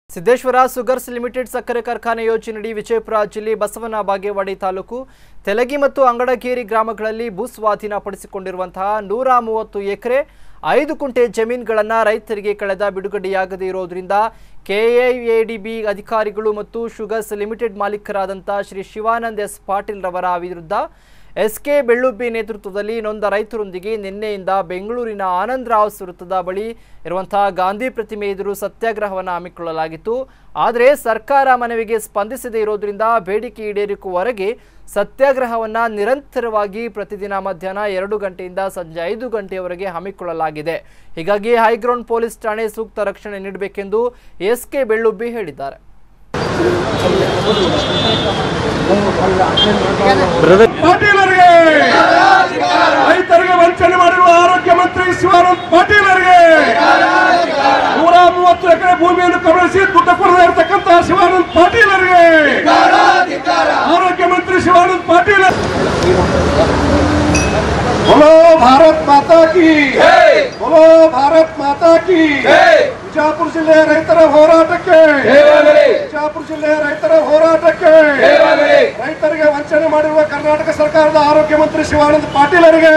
Siddeshwara sugars limited ಸಕ್ಕರೆ ಕಾರ್ಖಾನೆ ಯೋಜನೆಯಡಿ ವಿಜಯಪುರ ಜಿಲ್ಲೆ ಬಸವನ ಬಾಗೇವಾಡಿ ತಾಲೂಕು ತೆಲಗಿ ಮತ್ತು ಅಂಗಡಗೇರಿ ಗ್ರಾಮಗಳಲ್ಲಿ ಭೂ ಸ್ವಾಧೀನ ಪಡಿಸಿಕೊಂಡಿರುವಂತಹ ನೂರ ಮೂವತ್ತು ಎಕರೆ ಐದು ಕುಂಟೆ ಜಮೀನುಗಳನ್ನು ರೈತರಿಗೆ ಕಳೆದ ಬಿಡುಗಡೆಯಾಗದೇ ಇರೋದ್ರಿಂದ ಕೆಎಎಡಿಬಿ ಅಧಿಕಾರಿಗಳು ಮತ್ತು ಶುಗರ್ಸ್ ಲಿಮಿಟೆಡ್ ಮಾಲೀಕರಾದಂಥ ಶ್ರೀ ಶಿವಾನಂದ್ ಎಸ್ ಪಾಟೀಲ್ ರವರ ವಿರುದ್ಧ ಎಸ್ಕೆ ಬೆಳ್ಳುಬ್ಬಿ ನೇತೃತ್ವದಲ್ಲಿ ನೊಂದ ರೈತರೊಂದಿಗೆ ನಿನ್ನೆಯಿಂದ ಬೆಂಗಳೂರಿನ ಆನಂದರಾವ್ ವೃತ್ತದ ಬಳಿ ಇರುವಂತಹ ಗಾಂಧಿ ಪ್ರತಿಮೆ ಎದುರು ಸತ್ಯಾಗ್ರಹವನ್ನು ಹಮ್ಮಿಕೊಳ್ಳಲಾಗಿತ್ತು ಆದರೆ ಸರ್ಕಾರ ಮನವಿಗೆ ಸ್ಪಂದಿಸದೇ ಇರೋದ್ರಿಂದ ಬೇಡಿಕೆ ಈಡೇರಿಕೆವರೆಗೆ ಸತ್ಯಾಗ್ರಹವನ್ನು ನಿರಂತರವಾಗಿ ಪ್ರತಿದಿನ ಮಧ್ಯಾಹ್ನ ಎರಡು ಗಂಟೆಯಿಂದ ಸಂಜೆ ಐದು ಗಂಟೆಯವರೆಗೆ ಹಮ್ಮಿಕೊಳ್ಳಲಾಗಿದೆ ಹೀಗಾಗಿ ಹೈಗ್ರೌಂಡ್ ಪೊಲೀಸ್ ಠಾಣೆ ಸೂಕ್ತ ರಕ್ಷಣೆ ನೀಡಬೇಕೆಂದು ಎಸ್ಕೆ ಬೆಳ್ಳುಬ್ಬಿ ಹೇಳಿದ್ದಾರೆ ಪಾಟೀಲರಿಗೆ ರೈತರಿಗೆ ವಂಚನೆ ಮಾಡಿರುವ ಆರೋಗ್ಯ ಮಂತ್ರಿ ಶಿವಾನಂದ್ ಪಾಟೀಲರಿಗೆ ನೂರ ಮೂವತ್ತು ಎಕರೆ ಭೂಮಿಯನ್ನು ಕಬಳಿಸಿ ದುಡ್ಡು ಕೊಡದೇ ಇರತಕ್ಕಂತ ಶಿವಾನಂದ್ ಪಾಟೀಲರಿಗೆ ಆರೋಗ್ಯ ಮಂತ್ರಿ ಶಿವಾನಂದ್ ಪಾಟೀಲ್ बोलो भारत माता की बोलो भारत माता की ಬಿಜಾಪುರ ಜಿಲ್ಲೆ ರೈತರ ಹೋರಾಟಕ್ಕೆ ಬಿಜಾಪುರ ಜಿಲ್ಲೆ ರೈತರ ಹೋರಾಟಕ್ಕೆ ರೈತರಿಗೆ ವಂಚನೆ ಮಾಡಿರುವ ಕರ್ನಾಟಕ ಸರ್ಕಾರದ ಆರೋಗ್ಯ ಮಂತ್ರಿ ಶಿವಾನಂದ ಪಾಟೀಲರಿಗೆ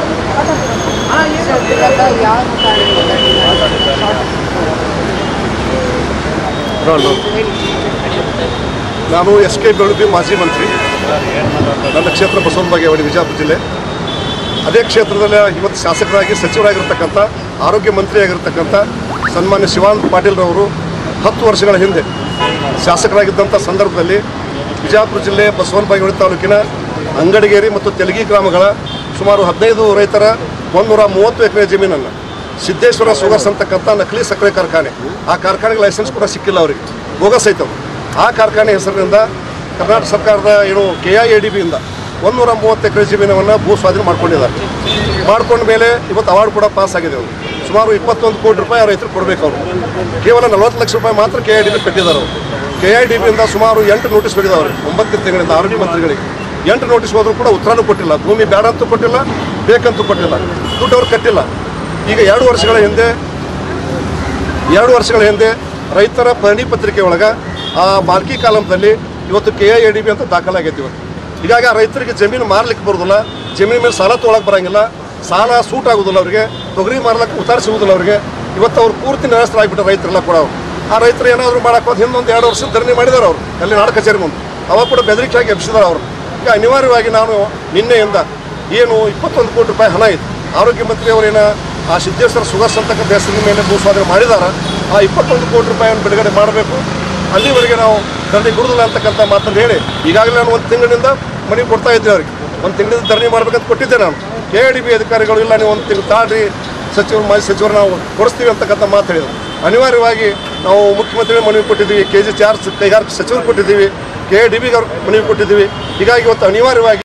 ನಾನು ಎಸ್ ಕೆ ಬೆಳುಬಿ ಮಾಜಿ ಮಂತ್ರಿ ನನ್ನ ಕ್ಷೇತ್ರ ಬಸವನ ಬಾಗೇವಾಡಿ ವಿಜಯಪುರ ಜಿಲ್ಲೆ ಅದೇ ಕ್ಷೇತ್ರದಲ್ಲಿ ಇವತ್ತು ಶಾಸಕರಾಗಿ ಸಚಿವರಾಗಿರ್ತಕ್ಕಂಥ ಆರೋಗ್ಯ ಮಂತ್ರಿಯಾಗಿರ್ತಕ್ಕಂಥ ಸನ್ಮಾನ್ಯ ಶಿವಾನಂದ ಪಾಟೀಲ್ರವರು ಹತ್ತು ವರ್ಷಗಳ ಹಿಂದೆ ಶಾಸಕರಾಗಿದ್ದಂಥ ಸಂದರ್ಭದಲ್ಲಿ ವಿಜಯಪುರ ಜಿಲ್ಲೆ ಬಸವನ ಬಾಗೇವಾಡಿ ತಾಲೂಕಿನ ಅಂಗಡಿಗೇರಿ ಮತ್ತು ತೆಲಗಿ ಗ್ರಾಮಗಳ ಸುಮಾರು ಹದಿನೈದು ರೈತರ ಒಂದೂರ ಮೂವತ್ತು ಎಕರೆ ಜಮೀನನ್ನು ಸಿದ್ದೇಶ್ವರ ಸುಗರ್ಸ್ ಅಂತಕ್ಕಂಥ ನಕಲಿ ಸಕ್ಕರೆ ಕಾರ್ಖಾನೆ ಆ ಕಾರ್ಖಾನೆಗೆ ಲೈಸೆನ್ಸ್ ಕೂಡ ಸಿಕ್ಕಿಲ್ಲ ಅವರಿಗೆ ಬೋಗಸ್ ಐತವು ಆ ಕಾರ್ಖಾನೆ ಹೆಸರಿನಿಂದ ಕರ್ನಾಟಕ ಸರ್ಕಾರದ ಏನು ಕೆ ಐ ಎ ಡಿ ಬಿಯಿಂದ ಒಂದೂರ ಮೂವತ್ತು ಎಕರೆ ಜಮೀನವನ್ನು ಭೂ ಸ್ವಾಧೀನ ಮಾಡ್ಕೊಂಡಿದ್ದಾರೆ ಮಾಡ್ಕೊಂಡ ಮೇಲೆ ಇವತ್ತು ಅವಾರ್ಡ್ ಕೂಡ ಪಾಸ್ ಆಗಿದೆ ಅವರು ಸುಮಾರು ಇಪ್ಪತ್ತೊಂದು ಕೋಟಿ ರೂಪಾಯಿ ಆ ರೈತರು ಕೊಡಬೇಕು ಅವರು ಕೇವಲ ನಲವತ್ತು ಲಕ್ಷ ರೂಪಾಯಿ ಮಾತ್ರ ಕೆ ಐ ಡಿ ಬಿ ಕಟ್ಟಿದ್ದಾರೆ ಅವರು ಕೆ ಐ ಡಿ ಬಿಯಿಂದ ಸುಮಾರು ಎಂಟು ನೋಟಿಸ್ ಹೋಗಿದ್ದಾರೆ ಒಂಬತ್ತು ತಿಂಗಳಿಂದ ಆರೋಗ್ಯ ಮಂತ್ರಿಗಳಿಗೆ ಎಂಟು ನೋಟಿಸ್ ಹೋದರೂ ಕೂಡ ಉತ್ತರನೂ ಕೊಟ್ಟಿಲ್ಲ ಭೂಮಿ ಬೇಡ ಅಂತೂ ಕೊಟ್ಟಿಲ್ಲ ಬೇಕಂತೂ ಕೊಟ್ಟಿಲ್ಲ ದುಡ್ಡು ಅವ್ರು ಕಟ್ಟಿಲ್ಲ ಈಗ ಎರಡು ವರ್ಷಗಳ ಹಿಂದೆ ಎರಡು ವರ್ಷಗಳ ಹಿಂದೆ ರೈತರ ಪಹಣಿ ಪತ್ರಿಕೆ ಒಳಗೆ ಆ ಮಾಲ್ಕಿ ಕಾಲಂದಲ್ಲಿ ಇವತ್ತು K I A D B ಅಂತ ದಾಖಲಾಗೈತಿ ಇವತ್ತು ಹೀಗಾಗಿ ಆ ರೈತರಿಗೆ ಜಮೀನು ಮಾರ್ಲಿಕ್ಕೆ ಬರೋದಿಲ್ಲ ಜಮೀನು ಮೇಲೆ ಸಾಲ ತೊಗೊಳಕ್ಕೆ ಬರಂಗಿಲ್ಲ ಸಾಲ ಸೂಟ್ ಆಗೋದಿಲ್ಲ ಅವರಿಗೆ ತೊಗರಿ ಮಾರ್ಲಕ್ಕೆ ಉತ್ತಾರ ಸಿಗೋದಿಲ್ಲ ಅವರಿಗೆ ಇವತ್ತು ಅವ್ರು ಪೂರ್ತಿ ನಿರಾಸ್ತರಾಗ್ಬಿಟ್ಟು ರೈತರೆಲ್ಲ ಕೂಡ ಅವ್ರು ಆ ರೈತರು ಏನಾದರೂ ಮಾಡಕ್ಕೆ ಹೋದ್ ಹಿಂದೊಂದು ಎರಡು ವರ್ಷ ಧರಣಿ ಮಾಡಿದಾರೆ ಅವರು ಅಲ್ಲಿ ನಾಡ ಕಚೇರಿ ಮುಂದೆ ಅವಾಗ ಕೂಡ ಬೆದರಿಕೆ ಆಗಿ ಎಬ್ಸಿದಾರೆ ಅವರು ಈಗ ಅನಿವಾರ್ಯವಾಗಿ ನಾನು ನಿನ್ನೆಯಿಂದ ಏನು ಇಪ್ಪತ್ತೊಂದು ಕೋಟಿ ರೂಪಾಯಿ ಹಣ ಇದೆ ಆರೋಗ್ಯ ಮಂತ್ರಿ ಅವರೇನ ಆ ಸಿದ್ದೇಶ್ವರ ಸುಗರ್ಸ್ ಅಂತಕ್ಕಂಥ ಹೆಸರಿನ ಮೇಲೆ ಭೂ ಸ್ವಾಧೀನ ಮಾಡಿದಾರೆ ಆ ಇಪ್ಪತ್ತೊಂದು ಕೋಟಿ ರೂಪಾಯಿಯನ್ನು ಬಿಡುಗಡೆ ಮಾಡಬೇಕು ಅಲ್ಲಿವರೆಗೆ ನಾವು ಧರಣಿ ಗುರುದಿಲ್ಲ ಅಂತಕ್ಕಂಥ ಮಾತನ್ನು ಹೇಳಿ ಈಗಾಗಲೇ ನಾನು ಒಂದು ತಿಂಗಳಿನಿಂದ ಮನೆಗೆ ಕೊಡ್ತಾ ಇದ್ದೆ ಅವ್ರಿಗೆ ಒಂದು ತಿಂಗಳಿಂದ ಧರಣಿ ಮಾಡ್ಬೇಕಂತ ಕೊಟ್ಟಿದ್ದೆ ನಾನು ಕೆ ಡಿ ಬಿ ಅಧಿಕಾರಿಗಳು ಇಲ್ಲ ನೀವು ಒಂದು ತಿಂಗಳು ತಾಳ್ರಿ ಸಚಿವರು ಮಾಜಿ ಸಚಿವರು ನಾವು ಕೊಡಿಸ್ತೀವಿ ಅಂತಕ್ಕಂಥ ಮಾತು ಹೇಳಿದ್ರು ಅನಿವಾರ್ಯವಾಗಿ ನಾವು ಮುಖ್ಯಮಂತ್ರಿ ಮನವಿ ಕೊಟ್ಟಿದ್ದೀವಿ ಕೆ ಜಿ ಚಾರ್ಜ್ ಕೈಗಾರಿಕಾ ಸಚಿವರು ಕೊಟ್ಟಿದ್ದೀವಿ ಕೆ ಡಿ ಬಿಗೆ ಅವ್ರು ಮನವಿ ಕೊಟ್ಟಿದ್ದೀವಿ ಹೀಗಾಗಿ ಇವತ್ತು ಅನಿವಾರ್ಯವಾಗಿ